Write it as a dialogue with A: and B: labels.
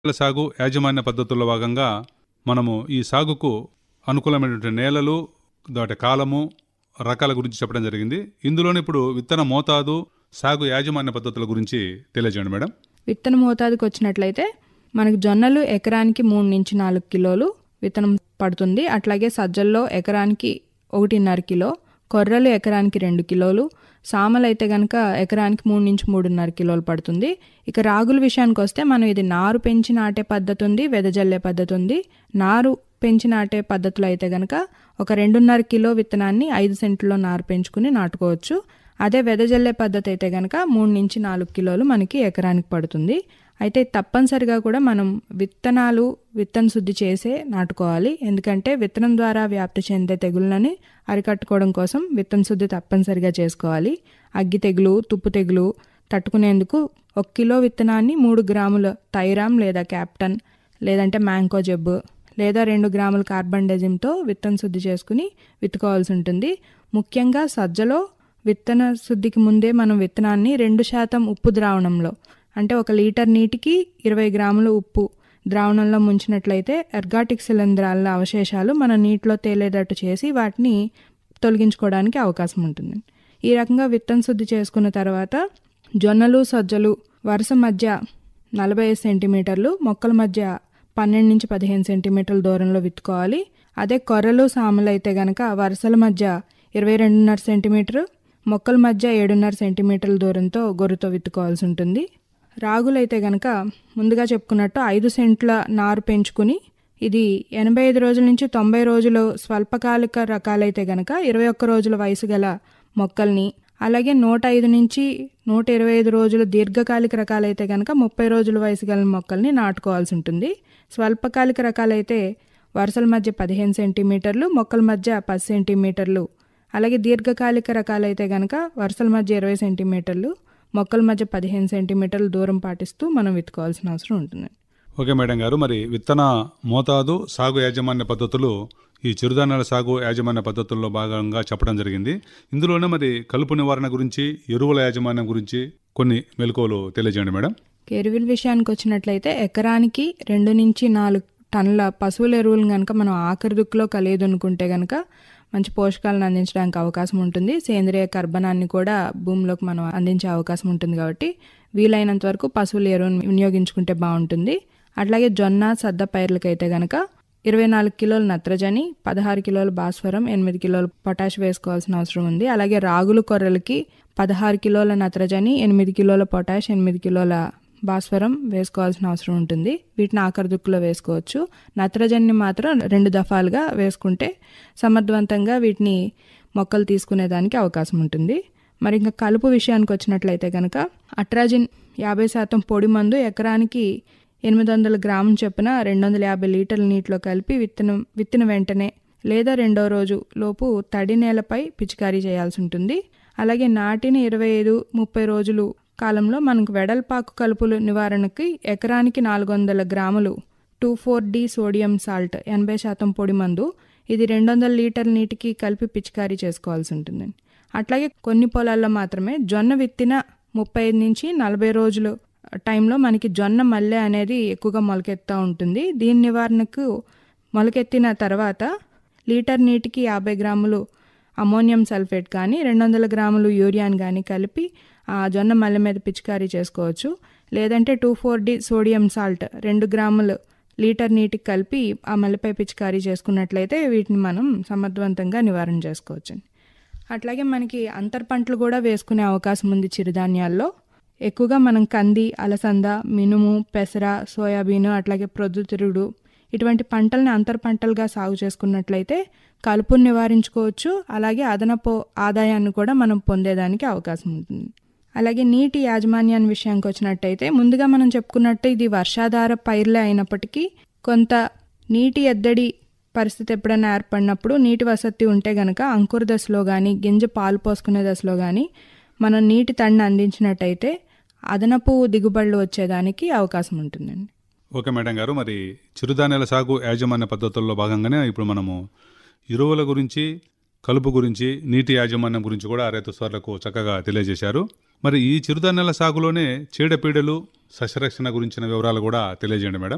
A: నేల సాగు యాజమాన్య పద్ధతుల్లో భాగంగా మనము ఈ సాగుకు అనుకూలమైనటువంటి నేలలు దాటి కాలము రకాల గురించి చెప్పడం జరిగింది ఇందులోనే ఇప్పుడు విత్తన మోతాదు సాగు యాజమాన్య పద్ధతుల గురించి తెలియజేయండి మేడం
B: విత్తన మోతాదుకి వచ్చినట్లయితే మనకు జొన్నలు ఎకరానికి మూడు నుంచి నాలుగు కిలోలు విత్తనం పడుతుంది అట్లాగే సజ్జల్లో ఎకరానికి ఒకటిన్నర కిలో కొర్రలు ఎకరానికి రెండు కిలోలు సామలు అయితే కనుక ఎకరానికి మూడు నుంచి మూడున్నర కిలోలు పడుతుంది ఇక రాగుల విషయానికి వస్తే మనం ఇది నారు పెంచి నాటే పద్ధతి ఉంది వెదజల్లే పద్ధతి ఉంది నారు పెంచి నాటే పద్ధతులు అయితే కనుక ఒక రెండున్నర కిలో విత్తనాన్ని ఐదు సెంట్లో నారు పెంచుకుని నాటుకోవచ్చు అదే వెదజల్లే పద్ధతి అయితే కనుక మూడు నుంచి నాలుగు కిలోలు మనకి ఎకరానికి పడుతుంది అయితే తప్పనిసరిగా కూడా మనం విత్తనాలు విత్తన శుద్ధి చేసే నాటుకోవాలి ఎందుకంటే విత్తనం ద్వారా వ్యాప్తి చెందే తెగుళ్ళని అరికట్టుకోవడం కోసం విత్తన శుద్ధి తప్పనిసరిగా చేసుకోవాలి అగ్గి తెగులు తుప్పు తెగులు తట్టుకునేందుకు ఒక కిలో విత్తనాన్ని మూడు గ్రాముల థైరామ్ లేదా క్యాప్టన్ లేదంటే మ్యాంకో జబ్బు లేదా రెండు గ్రాముల కార్బన్ డెజిమ్తో విత్తన శుద్ధి చేసుకుని విత్తుకోవాల్సి ఉంటుంది ముఖ్యంగా సజ్జలో విత్తన శుద్ధికి ముందే మనం విత్తనాన్ని రెండు శాతం ఉప్పు ద్రావణంలో అంటే ఒక లీటర్ నీటికి ఇరవై గ్రాముల ఉప్పు ద్రావణంలో ముంచినట్లయితే ఎర్గాటిక్ శిలంధ్రాల అవశేషాలు మన నీటిలో తేలేటట్టు చేసి వాటిని తొలగించుకోవడానికి అవకాశం ఉంటుంది ఈ రకంగా విత్తన శుద్ధి చేసుకున్న తర్వాత జొన్నలు సజ్జలు వరుస మధ్య నలభై ఐదు సెంటీమీటర్లు మొక్కల మధ్య పన్నెండు నుంచి పదిహేను సెంటీమీటర్ల దూరంలో విత్తుకోవాలి అదే కొర్రలు సామలు అయితే గనక వరుసల మధ్య ఇరవై రెండున్నర సెంటీమీటర్ మొక్కల మధ్య ఏడున్నర సెంటీమీటర్ల దూరంతో గొర్రుతో విత్తుకోవాల్సి ఉంటుంది రాగులైతే గనక ముందుగా చెప్పుకున్నట్టు ఐదు సెంట్ల నారు పెంచుకుని ఇది ఎనభై ఐదు రోజుల నుంచి తొంభై రోజులు స్వల్పకాలిక రకాలైతే గనక ఇరవై ఒక్క రోజుల వయసు గల మొక్కల్ని అలాగే నూట ఐదు నుంచి నూట ఇరవై ఐదు రోజుల దీర్ఘకాలిక రకాలైతే కనుక ముప్పై రోజుల వయసు గల మొక్కల్ని నాటుకోవాల్సి ఉంటుంది స్వల్పకాలిక రకాలైతే వరుసల మధ్య పదిహేను సెంటీమీటర్లు మొక్కల మధ్య పది సెంటీమీటర్లు అలాగే దీర్ఘకాలిక రకాలైతే కనుక వరుసల మధ్య ఇరవై సెంటీమీటర్లు మొక్కల మధ్య పదిహేను సెంటీమీటర్ల దూరం పాటిస్తూ మనం విత్తుకోవాల్సిన అవసరం ఉంటుంది
A: ఓకే మేడం గారు మరి విత్తన మోతాదు సాగు యాజమాన్య పద్ధతులు ఈ చిరుధాన్యాల సాగు యాజమాన్య పద్ధతుల్లో భాగంగా చెప్పడం జరిగింది ఇందులోనే మరి కలుపు నివారణ గురించి ఎరువుల యాజమాన్యం గురించి కొన్ని మెలకువలు తెలియజేయండి మేడం
B: ఎరువుల విషయానికి వచ్చినట్లయితే ఎకరానికి రెండు నుంచి నాలుగు టన్నుల పశువుల ఎరువులు కనుక మనం ఆఖరి దుక్కులో కలియదు అనుకుంటే కనుక మంచి పోషకాలను అందించడానికి అవకాశం ఉంటుంది సేంద్రియ కర్బనాన్ని కూడా భూమిలోకి మనం అందించే అవకాశం ఉంటుంది కాబట్టి వీలైనంత వరకు పశువుల ఎరువును వినియోగించుకుంటే బాగుంటుంది అట్లాగే జొన్న సద్ద పైర్లకైతే గనక ఇరవై నాలుగు కిలోల నత్రజని పదహారు కిలోల భాస్వరం ఎనిమిది కిలోల పొటాష్ వేసుకోవాల్సిన అవసరం ఉంది అలాగే రాగులు కొర్రలకి పదహారు కిలోల నత్రజని ఎనిమిది కిలోల పొటాష్ ఎనిమిది కిలోల భాస్వరం వేసుకోవాల్సిన అవసరం ఉంటుంది వీటిని ఆఖరి దుక్కులో వేసుకోవచ్చు నత్రజనిని మాత్రం రెండు దఫాలుగా వేసుకుంటే సమర్థవంతంగా వీటిని మొక్కలు తీసుకునేదానికి అవకాశం ఉంటుంది మరి ఇంకా కలుపు విషయానికి వచ్చినట్లయితే కనుక అట్రాజిన్ యాభై శాతం పొడి మందు ఎకరానికి ఎనిమిది వందల గ్రాముల చొప్పున రెండు వందల యాభై లీటర్ల నీటిలో కలిపి విత్తనం విత్తిన వెంటనే లేదా రెండో రోజు లోపు తడి నేలపై పిచికారీ చేయాల్సి ఉంటుంది అలాగే నాటిన ఇరవై ఐదు ముప్పై రోజులు కాలంలో మనకు వెడల్పాకు కలుపులు నివారణకి ఎకరానికి నాలుగు వందల గ్రాములు two four D sodium salt ఎనభై శాతం పొడి మందు ఇది రెండు వందల లీటర్ల నీటికి కలిపి పిచికారీ చేసుకోవాల్సి ఉంటుంది అట్లాగే కొన్ని పొలాల్లో మాత్రమే జొన్న విత్తిన ముప్పై ఐదు నుంచి నలభై రోజులు టైంలో మనకి జొన్న మల్లె అనేది ఎక్కువగా మొలకెత్తా ఉంటుంది దీని నివారణకు మొలకెత్తిన తర్వాత లీటర్ నీటికి యాభై గ్రాములు అమోనియం సల్ఫేట్ కానీ రెండు వందల గ్రాములు యూరియాని కానీ కలిపి ఆ జొన్న మల్లె మీద పిచికారీ చేసుకోవచ్చు లేదంటే two four D sodium salt రెండు గ్రాములు లీటర్ నీటికి కలిపి ఆ మల్లెపై పిచికారీ చేసుకున్నట్లయితే వీటిని మనం సమర్థవంతంగా నివారణ చేసుకోవచ్చు అట్లాగే మనకి అంతర్ పంటలు కూడా వేసుకునే అవకాశం ఉంది చిరుధాన్యాల్లో ఎక్కువగా మనం కంది అలసంద మినుము పెసర సోయాబీన్ అట్లాగే ప్రొద్దుతిరుగుడు ఇటువంటి పంటల్ని అంతర్ పంటలుగా సాగు చేసుకున్నట్లయితే కలుపును నివారించుకోవచ్చు అలాగే అదనపు ఆదాయాన్ని కూడా మనం పొందేదానికి అవకాశం ఉంటుంది అలాగే నీటి యాజమాన్యాన్ని విషయానికి వచ్చినట్టయితే ముందుగా మనం చెప్పుకున్నట్టు ఇది వర్షాధార పైర్లే అయినప్పటికీ కొంత నీటి ఎద్దడి పరిస్థితి ఎప్పుడైనా ఏర్పడినప్పుడు నీటి వసతి ఉంటే గనక అంకుర దశలో కానీ గింజ పాలు పోసుకునే దశలో కానీ మనం నీటి తడిని అందించినట్టయితే అదనపు దిగుబడులు వచ్చేదానికి అవకాశం ఉంటుందండి
A: ఓకే మేడం గారు మరి చిరుధాన్యాల సాగు యాజమాన్య పద్ధతుల్లో భాగంగానే ఇప్పుడు మనము ఎరువుల గురించి కలుపు గురించి నీటి యాజమాన్యం గురించి కూడా రైతు సోదరులకు చక్కగా తెలియజేశారు మరి ఈ చిరుధాన్యాల సాగులోనే చీడపీడలు సస్యరక్షణ గురించిన వివరాలు కూడా తెలియజేయండి మేడం